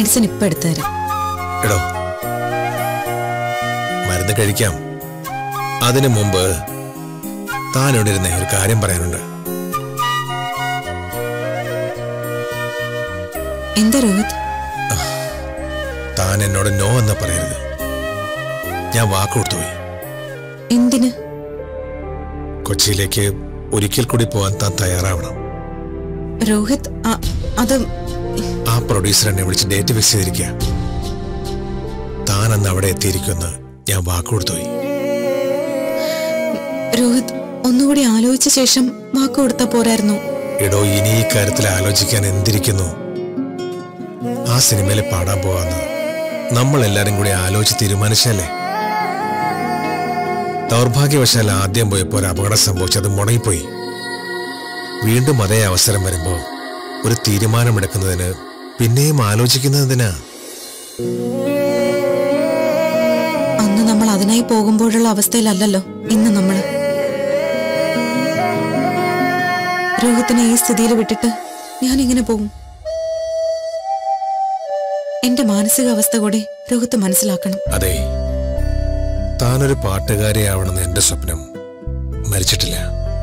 medicine ഇപ്പൊ എടുത്തു തരാം എടോ മരുന്ന് കഴിക്കാം അതിനു മുമ്പ് താൻ ഇവിടെ ഇരുന്നേ ഒരു കാര്യം പറയാനുണ്ട് എന്താ രോഹിത് താൻ എന്നോട് നോ എന്ന് പറയരുത് ഞാൻ വാക്ക് കൊടുത്തുപോയി എന്തിന് കൊച്ചിയിലേക്ക് ഒരിക്കൽ കൂടി പോകാൻ താൻ തയ്യാറാവണം രോഹിത് അ- അത് ആ പ്രൊഡ്യൂസർ എന്നെ വിളിച്ച് ഡേറ്റ് ഫിക്സ് ചെയ്തിരിക്കുക താൻ അന്ന് അവിടെ എത്തിയിരിക്കുമെന്ന് ഞാൻ വാക്ക് കൊടുത്തുപോയി രോഹിത് ഒന്നുകൂടി ആലോചിച്ച ശേഷം വാക്ക് കൊടുത്താ പോരായിരുന്നു എടോ ഇനി ഈ കാര്യത്തിൽ ആലോചിക്കാൻ എന്തിരിക്കുന്നു ആ സിനിമയിൽ പാടാൻ പോവാന്ന് നമ്മൾ എല്ലാരും കൂടി ആലോചിച്ച് തീരുമാനിച്ചല്ലേ ദൗർഭാഗ്യവശാൽ ആദ്യം പോയപ്പോൾ ഒരു അപകടം സംഭവിച്ചു അത് മുടങ്ങിപ്പോയി വീണ്ടും അതേ അവസരം വരുമ്പോ ഒരു തീരുമാനമെടുക്കുന്നതിന് പിന്നെയും ആലോചിക്കുന്നതിനാ അന്ന് നമ്മൾ അതിനായി പോകുമ്പോഴുള്ള അവസ്ഥയിലല്ലല്ലോ ഇന്ന് നമ്മള് രോഹിത്തിനെ ഈ സ്ഥിതിയിൽ വിട്ടിട്ട് ഞാൻ എങ്ങനെ പോകും എന്റെ മാനസികാവസ്ഥ കൂടി രോഹിത്ത് മനസ്സിലാക്കണം അതെ താനൊരു പാട്ടുകാരിയാവണമെന്ന് എന്റെ സ്വപ്നം മരിച്ചിട്ടില്ല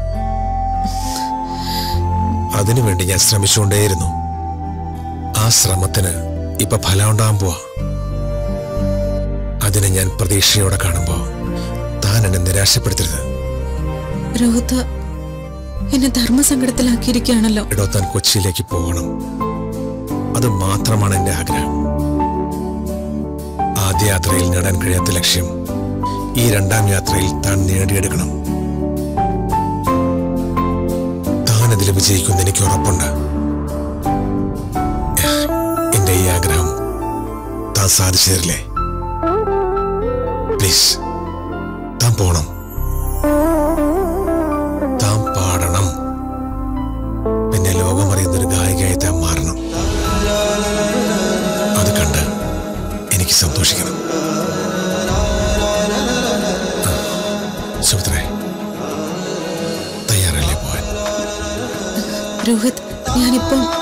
അതിനുവേണ്ടി ഞാൻ ശ്രമിച്ചുകൊണ്ടേയിരുന്നു ആ ശ്രമത്തിന് ഇപ്പൊ ഫലം ഉണ്ടാകാൻ പോവാ അതിനെ ഞാൻ പ്രതീക്ഷയോടെ കാണുമ്പോ താൻ എന്നെ നിരാശപ്പെടുത്തരുത് രോഹിത്ത് എന്നെ ധർമ്മസങ്കടത്തിലാക്കിയിരിക്കുകയാണല്ലോ എടോ താൻ കൊച്ചിയിലേക്ക് പോകണം അത് മാത്രമാണ് എന്റെ ആഗ്രഹം ആദ്യ യാത്രയിൽ നേടാൻ കഴിയാത്ത ലക്ഷ്യം ഈ രണ്ടാം യാത്രയിൽ താൻ നേടിയെടുക്കണം താൻ അതിൽ വിജയിക്കുമെന്ന് എനിക്ക് ഉറപ്പുണ്ട് എന്റെ ഈ ആഗ്രഹം താൻ സാധിച്ചു തരില്ലേ പ്ലീസ് താൻ പോണം താൻ പാടണം പിന്നെ ലോകമറിയുന്നൊരു ഗായികയായി താൻ മാറണം അത് കണ്ട് എനിക്ക് സന്തോഷിക്കണം ആ, സുഭദ്രേ തയ്യാറല്ലേ പോവാൻ രോഹിത് ഞാനിപ്പം